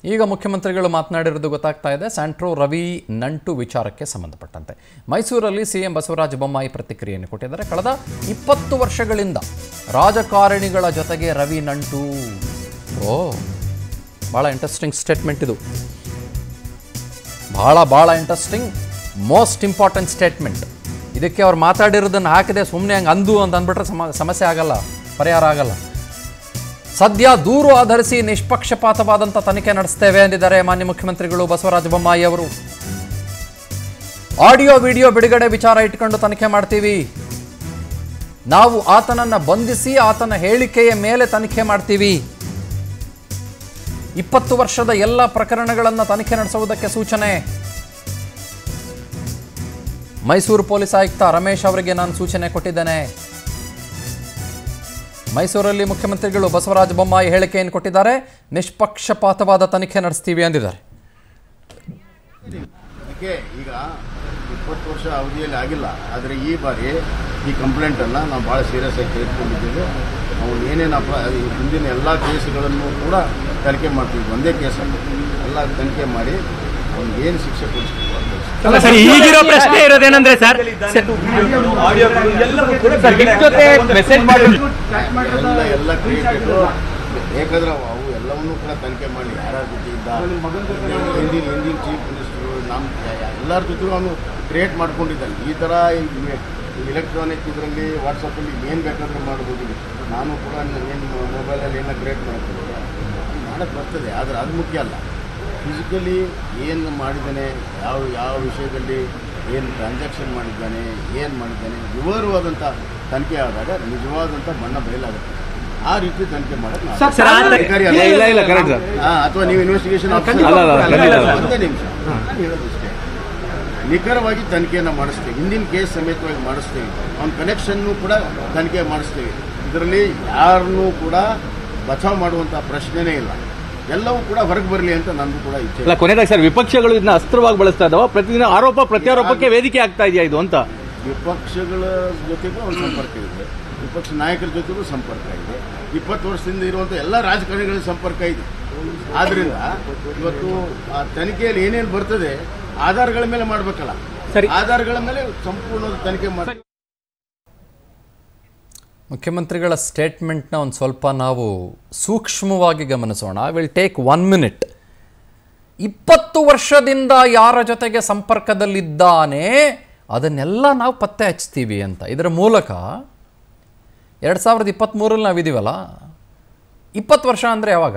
ಈಗ ಮುಖ್ಯಮಂತ್ರಿಗಳು ಮಾತನಾಡಿರೋದು ಗೊತ್ತಾಗ್ತಾ ಇದೆ ಸ್ಯಾಂಟ್ರೋ ರವಿ ನಂಟು ವಿಚಾರಕ್ಕೆ ಸಂಬಂಧಪಟ್ಟಂತೆ ಮೈಸೂರಲ್ಲಿ ಸಿಎಂ ಬಸವರಾಜ ಬೊಮ್ಮಾಯಿ ಪ್ರತಿಕ್ರಿಯೆಯನ್ನು ಕೊಟ್ಟಿದ್ದಾರೆ ಕಳೆದ ಇಪ್ಪತ್ತು ವರ್ಷಗಳಿಂದ ರಾಜಕಾರಣಿಗಳ ಜೊತೆಗೆ ರವಿ ನಂಟು ಓ ಭಾಳ ಇಂಟ್ರೆಸ್ಟಿಂಗ್ ಸ್ಟೇಟ್ಮೆಂಟ್ ಇದು ಭಾಳ ಭಾಳ ಇಂಟ್ರೆಸ್ಟಿಂಗ್ ಮೋಸ್ಟ್ ಇಂಪಾರ್ಟೆಂಟ್ ಸ್ಟೇಟ್ಮೆಂಟ್ ಇದಕ್ಕೆ ಅವ್ರು ಮಾತಾಡಿರೋದನ್ನು ಹಾಕಿದೆ ಸುಮ್ಮನೆ ಹಂಗೆ ಅಂದು ಅಂತ ಅಂದ್ಬಿಟ್ರೆ ಸಮ ಸಮಸ್ಯೆ ಆಗಲ್ಲ ಪರಿಹಾರ ಆಗಲ್ಲ ಸದ್ಯ ದೂರು ಆಧರಿಸಿ ನಿಷ್ಪಕ್ಷಪಾತವಾದಂಥ ತನಿಖೆ ನಡೆಸ್ತೇವೆ ಎಂದಿದ್ದಾರೆ ಮಾನ್ಯ ಮುಖ್ಯಮಂತ್ರಿಗಳು ಬಸವರಾಜ ಬೊಮ್ಮಾಯಿ ಅವರು ಆಡಿಯೋ ವಿಡಿಯೋ ಬಿಡುಗಡೆ ವಿಚಾರ ಇಟ್ಕೊಂಡು ತನಿಖೆ ಮಾಡ್ತೀವಿ ನಾವು ಆತನನ್ನ ಬಂಧಿಸಿ ಆತನ ಹೇಳಿಕೆಯ ಮೇಲೆ ತನಿಖೆ ಮಾಡ್ತೀವಿ ಇಪ್ಪತ್ತು ವರ್ಷದ ಎಲ್ಲ ಪ್ರಕರಣಗಳನ್ನು ತನಿಖೆ ನಡೆಸುವುದಕ್ಕೆ ಸೂಚನೆ ಮೈಸೂರು ಪೊಲೀಸ್ ಆಯುಕ್ತ ರಮೇಶ್ ಅವರಿಗೆ ನಾನು ಸೂಚನೆ ಕೊಟ್ಟಿದ್ದೇನೆ ಮೈಸೂರಲ್ಲಿ ಮುಖ್ಯಮಂತ್ರಿಗಳು ಬಸವರಾಜ ಬೊಮ್ಮಾಯಿ ಹೇಳಿಕೆಯನ್ನು ಕೊಟ್ಟಿದ್ದಾರೆ ನಿಷ್ಪಕ್ಷಪಾತವಾದ ತನಿಖೆ ನಡೆಸ್ತೀವಿ ಅಂದಿದ್ದಾರೆ ಅದಕ್ಕೆ ಈಗ ಇಪ್ಪತ್ತು ವರ್ಷ ಅವಧಿಯಲ್ಲಿ ಆಗಿಲ್ಲ ಆದರೆ ಈ ಬಾರಿ ಈ ಕಂಪ್ಲೇಂಟನ್ನು ನಾವು ಭಾಳ ಸೀರಿಯಸ್ ಆಗಿ ತೆಗೆದುಕೊಂಡಿದ್ದೇವೆ ನಾವು ಏನೇನು ಅಪ ಈ ಹಿಂದಿನ ಎಲ್ಲ ಕೇಸುಗಳನ್ನು ಕೂಡ ತನಿಖೆ ಮಾಡ್ತೀವಿ ಒಂದೇ ಕೇಸನ್ನು ಎಲ್ಲ ತನಿಖೆ ಮಾಡಿ ಅವ್ನಿಗೆ ಏನು ಶಿಕ್ಷೆ ಕೊಡಿಸ್ಬೇಕು ಅದು ಕೊಡಿಸ್ತೀವಿ. ಅಲ್ಲ ಸರ್ ಈಗಿರೋ ಪ್ರಶ್ನೆ ಇರೋದೇನಂದ್ರೆ ಸರ್ ಸರ್ ನಿಮ್ ಜೊತೆ ಮೆಸೇಜ್ ಮಾಡಿ ಎಲ್ಲ ಎಲ್ಲ ಕ್ರಿಯೇಟೆಡ್ ಬೇಕಾದ್ರೆ ಅವು ಅವು ಎಲ್ಲವನ್ನೂ ಕೂಡ ತನಿಖೆ ಮಾಡಿ ಯಾರ್ಯಾರ ಜೊತೆ ಇದ್ದ ಹಿಂದಿನ ಹಿಂದಿನ ಚೀಫ್ ಮಿನಿಸ್ಟರು ನಮ್ಮ ಎಲ್ಲರ ಜೊತೆಗೂ ಅವನು ಕ್ರಿಯೇಟ್ ಮಾಡ್ಕೊಂಡಿದ್ದಾನೆ ಈ ಥರ ಇಲೆಕ್ಟ್ರಾನಿಕ್ ಇದರಲ್ಲಿ ವಾಟ್ಸಪ್ಪಲ್ಲಿ ಏನು ಬೇಕಾದರೂ ಮಾಡ್ಬೋದು ನಾನು ಕೂಡ ಏನು ಮೊಬೈಲಲ್ಲಿ ಏನೋ ಕ್ರಿಯೇಟ್ ಮಾಡ್ತೀನಿ ಮಾಡಕ್ಕೆ ಬರ್ತದೆ ಆದರೆ ಅದು ಮುಖ್ಯ ಅಲ್ಲ ಫಿಸಿಕಲಿ ಏನು ಮಾಡಿದ್ದಾನೆ ಯಾವ ಯಾವ ವಿಷಯದಲ್ಲಿ ಏನು ಟ್ರಾನ್ಸಾಕ್ಷನ್ ಮಾಡಿದ್ದಾನೆ ಏನು ಮಾಡಿದ್ದಾನೆ ವಿವರವಾದಂಥ ತನಿಖೆ ಆದಾಗ ನಿಜವಾದಂಥ ಬಣ್ಣ ಬಯಲಾಗುತ್ತೆ ಆ ರೀತಿ ತನಿಖೆ ಮಾಡಕ್ಕೆ ನಾವು ಸರ್, ಆ- ಅಧಿಕಾರಿ ಅಲ್ಲ. ಇಲ್ಲ, ಇಲ್ಲ, correct sir. ಹಾ, ಅಥವಾ ನೀವು ಇನ್ವೆಸ್ಟಿಗೇಷನ್ ಖಂಡಿತ. ಅಲ್ಲ, ಅಲ್ಲ, ಖಂಡಿತ. ಒಂದೇ ನಿಮಿಷ ನಾನು ಹೇಳೋದಿಷ್ಟೇ ನಿಖರವಾಗಿ ತನಿಖೆಯನ್ನು ಮಾಡಿಸ್ತೀವಿ ಹಿಂದಿನ ಕೇಸ್ ಸಮೇತವಾಗಿ ಮಾಡಿಸ್ತೀವಿ ಅವನ ಕನೆಕ್ಷನ್ನು ಕೂಡ ತನಿಖೆ ಮಾಡಿಸ್ತೀವಿ ಇದರಲ್ಲಿ ಯಾರನ್ನೂ ಕೂಡ ಬಚಾವ್ ಮಾಡುವಂಥ ಪ್ರಶ್ನೆನೇ ಇಲ್ಲ ಎಲ್ಲವೂ ಕೂಡ ಹೊರಗೆ ಬರಲಿ ಅಂತ ನಂದು ಕೂಡ ಇಚ್ಛೆ ಅಲ್ಲ ಕೊನೆಯದಾಗಿ ಸರ್ ವಿಪಕ್ಷಗಳು ಇದನ್ನ ಅಸ್ತ್ರವಾಗಿ ಬಳಸ್ತಾ ಇದಾವ ಪ್ರತಿದಿನ ಆರೋಪ ಪ್ರತ್ಯಾರೋಪಕ್ಕೆ ವೇದಿಕೆ ಆಗ್ತಾ ಇದೆಯಾ ಇದು ಅಂತ ವಿಪಕ್ಷಗಳ ಜೊತೆಗೂ ಅವ್ರ ಸಂಪರ್ಕ ಇದೆ ವಿಪಕ್ಷ ನಾಯಕರ ಜೊತೆಗೂ ಸಂಪರ್ಕ ಇದೆ ಇಪ್ಪತ್ತು ವರ್ಷದಿಂದ ಇರುವಂಥ ಎಲ್ಲ ರಾಜಕಾರಣಿಗಳ ಸಂಪರ್ಕ ಇದೆ ಆದ್ರಿಂದ ಇವತ್ತು ಆ ತನಿಖೆಯಲ್ಲಿ ಏನೇನು ಬರ್ತದೆ ಆಧಾರಗಳ ಮೇಲೆ ಮಾಡಬೇಕಲ್ಲ ಸರಿ. ಆಧಾರಗಳ ಮೇಲೆ ಸಂಪೂರ್ಣ ತನಿಖೆ ಮಾಡಿ ಮುಖ್ಯಮಂತ್ರಿಗಳ ಸ್ಟೇಟ್ಮೆಂಟ್ನ ಒಂದು ಸ್ವಲ್ಪ ನಾವು ಸೂಕ್ಷ್ಮವಾಗಿ ಗಮನಿಸೋಣ I will take one minute ಇಪ್ಪತ್ತು ವರ್ಷದಿಂದ ಯಾರ ಜೊತೆಗೆ ಸಂಪರ್ಕದಲ್ಲಿದ್ದಾನೆ ಅದನ್ನೆಲ್ಲ ನಾವು ಪತ್ತೆ ಹಚ್ತೀವಿ ಅಂತ ಇದರ ಮೂಲಕ ಎರಡು ಸಾವಿರದ ಇಪ್ಪತ್ತ್ಮೂರಲ್ಲಿ ನಾವಿದ್ದೀವಲ್ಲ ಇಪ್ಪತ್ತು ವರ್ಷ ಅಂದರೆ ಯಾವಾಗ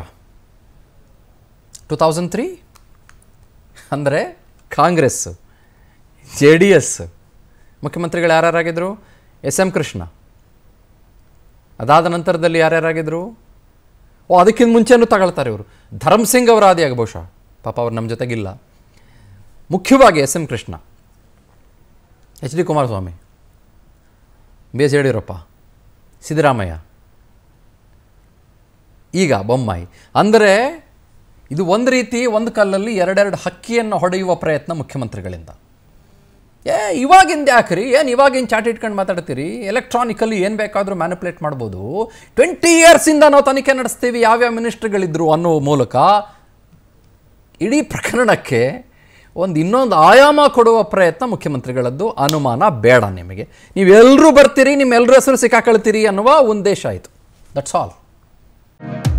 ಟು ತೌಸಂಡ್ ತ್ರೀ ಅಂದರೆ ಕಾಂಗ್ರೆಸ್ಸು ಜೆ ಡಿ ಎಸ್ ಮುಖ್ಯಮಂತ್ರಿಗಳು ಯಾರ್ಯಾರಾಗಿದ್ದರು ಎಸ್ ಎಂ ಕೃಷ್ಣ ಅದಾದ ನಂತರದಲ್ಲಿ ಯಾರ್ಯಾರಾಗಿದ್ರು ಓ ಅದಕ್ಕಿಂತ ಮುಂಚೆನೂ ತಗೊಳ್ತಾರೆ ಇವರು ಧರ್ಮ್ ಸಿಂಗ್ ಅವರ ಆದಿಯಾಗ ಬಹುಶಃ ಪಾಪ ಅವ್ರು ನಮ್ಮ ಜೊತೆಗಿಲ್ಲ ಮುಖ್ಯವಾಗಿ S M Krishna H D Kumaraswamy B S Yediyurappa Siddaramaiah ಈಗ ಬೊಮ್ಮಾಯಿ ಅಂದರೆ ಇದು ಒಂದು ರೀತಿ ಒಂದು ಕಲ್ಲಲ್ಲಿ ಎರಡೆರಡು ಹಕ್ಕಿಯನ್ನು ಹೊಡೆಯುವ ಪ್ರಯತ್ನ ಮುಖ್ಯಮಂತ್ರಿಗಳಿಂದ ಏ ಇವಾಗಿಂದ ಯಾಕ್ರಿ ಏನು ಇವಾಗಿನ ಚಾಟ್ ಇಟ್ಕೊಂಡು ಮಾತಾಡ್ತೀರಿ ಎಲೆಕ್ಟ್ರಾನಿಕಲಿ ಏನು ಬೇಕಾದರೂ ಮ್ಯಾನಿಪುಲೇಟ್ ಮಾಡ್ಬೋದು ಟ್ವೆಂಟಿ ಇಯರ್ಸಿಂದ ನಾವು ತನಿಖೆ ನಡೆಸ್ತೀವಿ ಯಾವ್ಯಾವ ಮಿನಿಸ್ಟ್ರಿಗಳಿದ್ರು ಅನ್ನೋ ಮೂಲಕ ಇಡೀ ಪ್ರಕರಣಕ್ಕೆ ಒಂದು ಇನ್ನೊಂದು ಆಯಾಮ ಕೊಡುವ ಪ್ರಯತ್ನ ಮುಖ್ಯಮಂತ್ರಿಗಳದ್ದು ಅನುಮಾನ ಬೇಡ ನಿಮಗೆ ನೀವೆಲ್ಲರೂ ಬರ್ತೀರಿ ನಿಮ್ಮೆಲ್ಲರ ಹೆಸರು ಸಿಕ್ಕಾಕೊಳ್ತೀರಿ ಅನ್ನುವ ಉದ್ದೇಶ ಆಯಿತು ದಟ್ಸ್ ಆಲ್